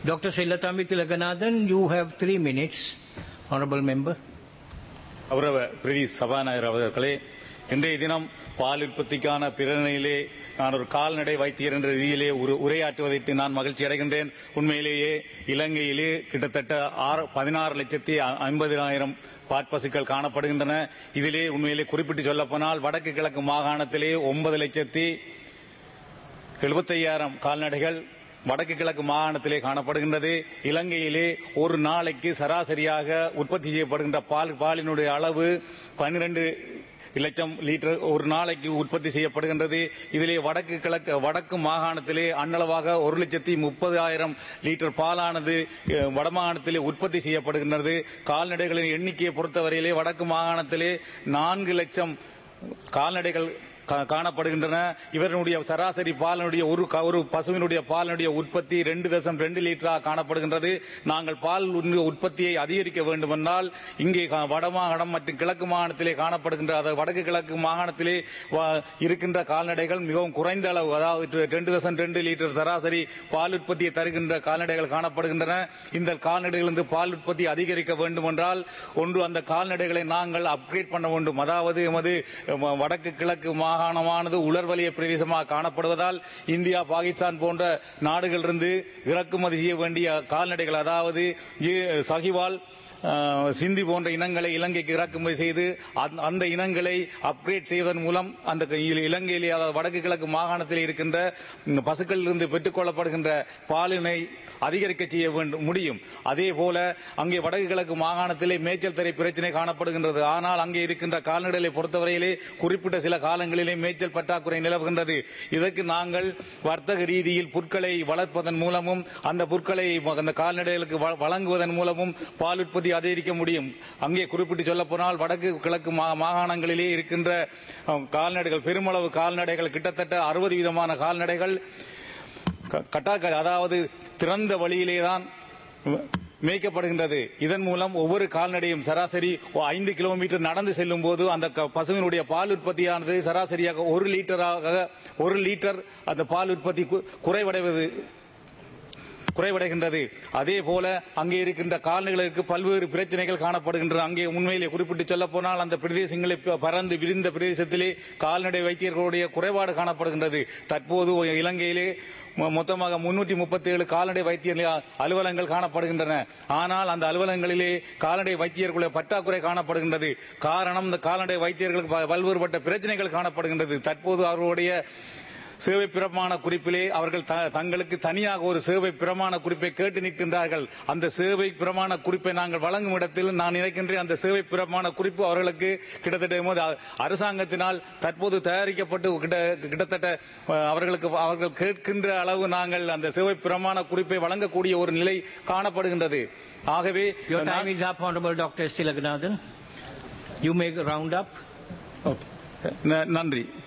Dr. Silatami Tilaganathan, you have three minutes. Honorable member. கௌரவ பிரதி சபாநாயகர் அவர்களே இன்றைய தினம் பால் உற்பத்திக்கான பிரணையிலே நான் ஒரு கால்நடை வைத்தியர் என்ற ரீதியிலே ஒரு உரையாற்றுவதற்கு நான் மகிழ்ச்சி அடைகின்றேன் உண்மையிலேயே இலங்கையிலே கிட்டத்தட்ட ஆறு பதினாறு லட்சத்தி ஐம்பதினாயிரம் பாட்பசுக்கள் காணப்படுகின்றன இதிலே உண்மையிலே குறிப்பிட்டு சொல்லப்போனால் வடக்கு கிழக்கு மாகாணத்திலே ஒன்பது லட்சத்தி எழுபத்தையாயிரம் கால்நடைகள் வடக்கு கிழக்கு மாகாணத்திலே காணப்படுகின்றது இலங்கையிலே ஒரு நாளைக்கு சராசரியாக உற்பத்தி செய்யப்படுகின்ற பால் பாலினுடைய அளவு பன்னிரண்டு லட்சம் லிட்டர் ஒரு நாளைக்கு உற்பத்தி செய்யப்படுகின்றது இதிலே வடக்கு கிழக்கு வடக்கு மாகாணத்திலே அன்னளவாக ஒரு லட்சத்தி முப்பதாயிரம் லிட்டர் பாலானது அஹ், வடமாகாணத்திலே உற்பத்தி செய்யப்படுகின்றது கால்நடைகளின் எண்ணிக்கையை பொறுத்தவரையிலே வடக்கு மாகாணத்திலே நான்கு லட்சம் கால்நடைகள் கா- காணப்படுகின்றன இவர்களுடைய சராசரி பாலினுடைய ஒரு க- ஒரு பசுவினுடைய பாலினுடைய உற்பத்தி ரெண்டு தசம் ரெண்டு லிட்டராக காணப்படுகின்றது நாங்கள் பால் உண்- உற்பத்தியை அதிகரிக்க வேண்டுமென்றால் இங்கே கா- வடமாகாணம் மற்றும் கிழக்கு மாகாணத்திலே காணப்படுகின்ற அதாவது வடக்கு கிழக்கு மாகாணத்திலே வா- இருக்கின்ற கால்நடைகள் மிகவும் குறைந்த அளவு அதாவது ரெண்டு தசம் ரெண்டு லிட்டர் சராசரி பால் உற்பத்தியை தருகின்ற கால்நடைகள் காணப்படுகின்றன இந்த கால்நடைகளிலிருந்து பால் உற்பத்தி அதிகரிக்க வேண்டுமென்றால் ஒன்று அந்த கால்நடைகளை நாங்கள் அப்கிரேட் பண்ண வேண்டும் அதாவது எமது அஹ், வடக்கு கிழக்கு மாகாணமானது உலர்வலிய பிரதேசமாக காணப்படுவதால் இந்தியா பாகிஸ்தான் போன்ற நாடுகளிலிருந்து இறக்குமதி செய்ய வேண்டிய கால்நடைகள் அதாவது இ- சகிவால் அஹ், சிந்தி போன்ற இனங்களை இலங்கைக்கு இறக்குமதி செய்து அந்த- அந்த இனங்களை அப்கிரேட் செய்வதன் மூலம் அந்த க- இல- இலங்கையிலே அதாவது வடக்கு கிழக்கு மாகாணத்தில் இருக்கின்ற ம், பசுக்களிலிருந்து பெற்றுக்கொள்ளப்படுகின்ற பாலினை அதிகரிக்க செய்ய வேண்டும் முடியும் அதே போல அங்கே வடக்கு கிழக்கு மாகாணத்திலே மேய்ச்சல் தரை பிரச்சனை காணப்படுகின்றது ஆனால் அங்கே இருக்கின்ற கால்நடைகளை பொறுத்தவரையிலே குறிப்பிட்ட சில காலங்களிலே மேய்ச்சல் பற்றாக்குறை நிலவுகின்றது இதற்கு நாங்கள் வர்த்தக ரீதியில் புற்களை வளர்ப்பதன் மூலமும் அந்த புற்களை அந்த கால்நடைகளுக்கு வ- வழங்குவதன் மூலமும் பால் உற்பத்தி அதிகரிக்க முடியும் அங்கே குறிப்பிட்டு சொல்ல போனால் வடக்கு கிழக்கு மா- மாகாணங்களிலே இருக்கின்ற அஹ், கால்நடைகள் பெருமளவு கால்நடைகள் கிட்டத்தட்ட அறுபது விதமான கால்நடைகள் க- கட்டாக்க அதாவது திறந்த வழியிலே தான் மேய்க்கப்படுகின்றது இதன் மூலம் ஒவ்வொரு கால்நடையும் சராசரி ஒ- ஐந்து கிலோமீட்டர் நடந்து செல்லும் போது அந்த க- பசுவினுடைய பால் உற்பத்தியானது சராசரியாக ஒரு லிட்டராக ஒரு லிட்டர் அந்த பால் உற்பத்தி கு- குறைவடைவது குறைவடைகின்றது அதே போல அங்கே இருக்கின்ற கால்நடைகளுக்கு பல்வேறு பிரச்சனைகள் காணப்படுகின்றன அங்கே உண்மையிலே குறிப்பிட்டு சொல்ல போனால் அந்த பிரதேசங்களை ப- பறந்து விரிந்த பிரதேசத்திலே கால்நடை வைத்தியர்களுடைய குறைபாடு காணப்படுகின்றது தற்போது இலங்கையிலே மொ- மொத்தமாக முன்னூற்றி முப்பத்தி ஏழு கால்நடை வைத்தியர் அலுவலகங்கள் காணப்படுகின்றன ஆனால் அந்த அலுவலகங்களிலே கால்நடை வைத்தியர்களுடைய பற்றாக்குறை காணப்படுகின்றது காரணம் இந்த கால்நடை வைத்தியர்களுக்கு ப- பல்வேறுபட்ட பிரச்சனைகள் காணப்படுகின்றது தற்போது அவர்களுடைய சேவை பிரமாண குறிப்பிலே அவர்கள் த- தங்களுக்கு தனியாக ஒரு சேவை பிரமாண குறிப்பை கேட்டு நிற்கின்றார்கள் அந்த சேவை பிரமாண குறிப்பை நாங்கள் வழங்கும் இடத்தில் நான் நினைக்கின்றேன் அந்த சேவை பிரமாண குறிப்பு அவர்களுக்கு கிட்டத்தட்ட எமது அ- அரசாங்கத்தினால் தற்போது தயாரிக்கப்பட்டு கிட்ட- கிட்டத்தட்ட அஹ், அவர்களுக்கு அவர்கள் கேட்கின்ற அளவு நாங்கள் அந்த சேவை பிரமாண குறிப்பை வழங்கக்கூடிய ஒரு நிலை காணப்படுகின்றது ஆகவே Your time நான்- is up, Honorable Dr. Tilaganathan. You may round up. ந- நன்றி